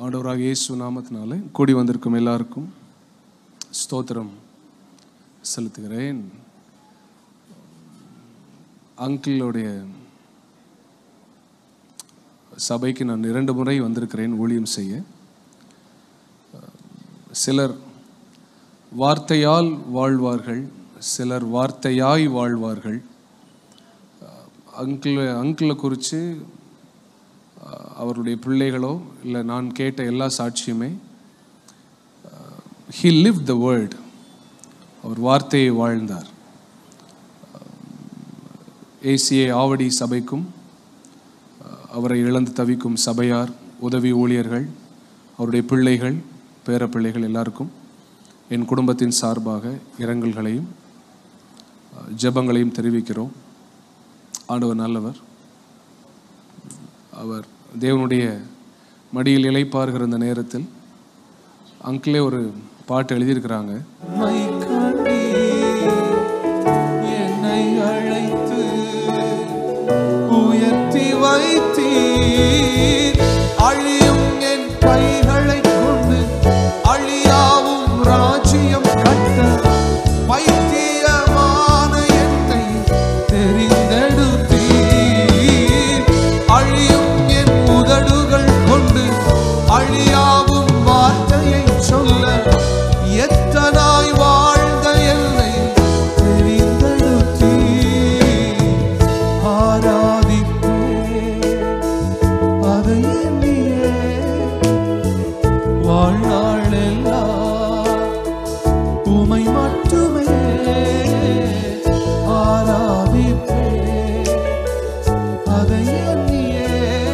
ஆண்டவராக இயேசு நாமத்தினாலே கூடி வந்திருக்கும் எல்லாருக்கும் ஸ்தோத்திரம் செலுத்துகிறேன் அங்கிளுடைய சபைக்கு நான் இரண்டு முறை வந்திருக்கிறேன் ஊழியம் செய்ய சிலர் வார்த்தையால் வாழ்வார்கள் சிலர் வார்த்தையாய் வாழ்வார்கள் அங்கிள் அங்கிளை குறித்து அவருடைய பிள்ளைகளோ இல்லை நான் கேட்ட எல்லா சாட்சியுமே ஹி லிவ் த வேர்ல்ட் அவர் வார்த்தையை வாழ்ந்தார் ஏசிஏ ஆவடி சபைக்கும் அவரை இழந்து தவிக்கும் சபையார் உதவி ஊழியர்கள் அவருடைய பிள்ளைகள் பேர பிள்ளைகள் எல்லாருக்கும் என் குடும்பத்தின் சார்பாக இரங்கல்களையும் ஜெபங்களையும் தெரிவிக்கிறோம் ஆண்டவர் நல்லவர் அவர் தேவனுடைய மடியில் இலைப்பாருகிற இந்த நேரத்தில் அங்கிளே ஒரு பாட்டு எழுதியிருக்கிறாங்க உம்மை கண்டீர், என்னை அழைத்து உயர்த்தி வைத்தீர் அழியும் என் கைகளைக் கொண்டு அழியாவும் ராஜ்யம் கட்ட பைத்தியமான என்னை தெரிந்தெடுத்தீர் அழியும் என் உதடுகள் கொண்டு அழியாவும் வார்த்தையை சொல்ல எத்தனாய் வாழ்ந்த என்னை தெரிந்தெடுத்தீர் ஆராதிப்பேன் அதை எண்ணியே வாழ்நாளெல்லாம் உமை மட்டுமே ஆராதிப்பேன் அதை எண்ணியே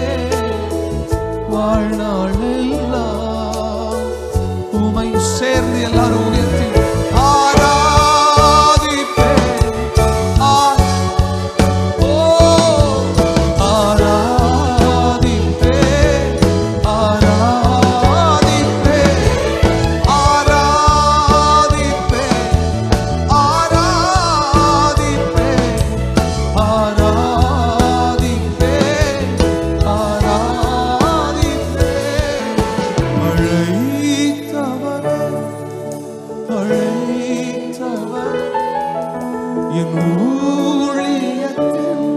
வாழ்நாளெல்லாம் உமை சேர்ந்து எல்லாரும் உயர்த்தி ஆராதிப்பேன் ஆ- ஓ, ஆராதிப்பேன், ஆராதிப்பேன், ஆராதிப்பேன், ஆராதிப்பேன், ஆராதிப்பேன், ஆராதிப்பேன். அழைத்தவரே, அழைத்தவரே, என் ஊழியத்தின்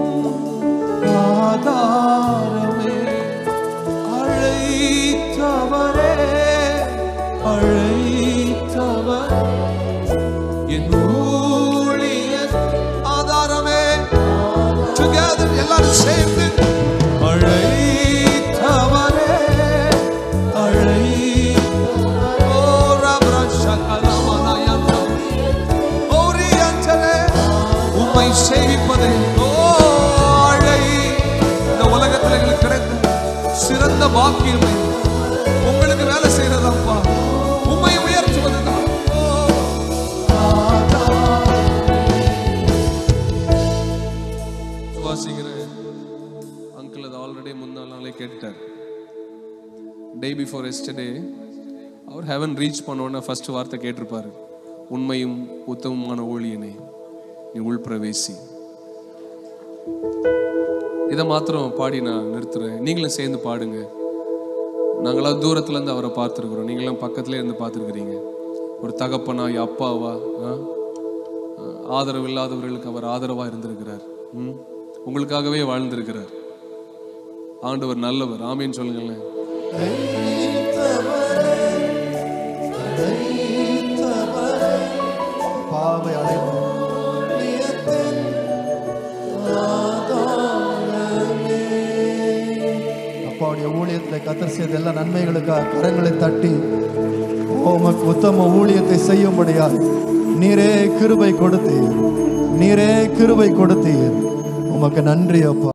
ஆதாரமே அழைத்தவரே அழைத்தவர் என் ஊழிய ஆதாரமே together எல்லாரும் சேர்ந்து அழைத்தவரே அழை ஓ ரப்ரஷகலமனயந்தம் ஓரியந்தரே உம்மை சேவிப்பதே ஓ அழை இந்த உலகத்தில் எங்களுக்கு கிடைத்த சிறந்த பாக்கியமே உங்களுக்கு வேலை செய்யறதப்பா உம்மை உயர்த்துவதுதான் ஓ, வாசிக்கிறேன் அங்கிள் அது ஆல்ரெடி முன்னாள் நாளே கேட்டார் டே பிஃபோர் எஸ்டர்டே அவர் ஹெவன் ரீச் பண்ணோன்னே ஃபர்ஸ்ட் வார்த்தை கேட்டிருப்பாரு உண்மையும் உத்தமமான ஊழியனை நீ உள்பிரவேசி இதை மாத்திரம் பாடி நான் நிறுத்துறேன் நீங்களும் சேர்ந்து பாடுங்க நாங்களாம் தூரத்துல இருந்து அவரை பார்த்துருக்குறோம் நீங்களாம் பக்கத்துல இருந்து பார்த்துருக்குறீங்க ஒரு தகப்பனா அப்பாவா ஆ? ஆதரவு இல்லாதவர்களுக்கு அவர் ஆதரவா இருந்திருக்கிறார் ம்? உங்களுக்காகவே வாழ்ந்திருக்கிறார் ஆண்டவர் நல்லவர் ஆமீன்னு சொல்லுங்களேன் பாவை அழைப்பு அப்பாவுடைய ஊழியத்தில் கத்தர் செய்த எல்லா நன்மைகளுக்காக கரங்களை தட்டி உமக்கு உத்தம ஊழியத்தை செய்யும்படியா நீரே கிருபை கொடுத்தீர் நீரே கிருபை கொடுத்தீர் உமக்கு நன்றி அப்பா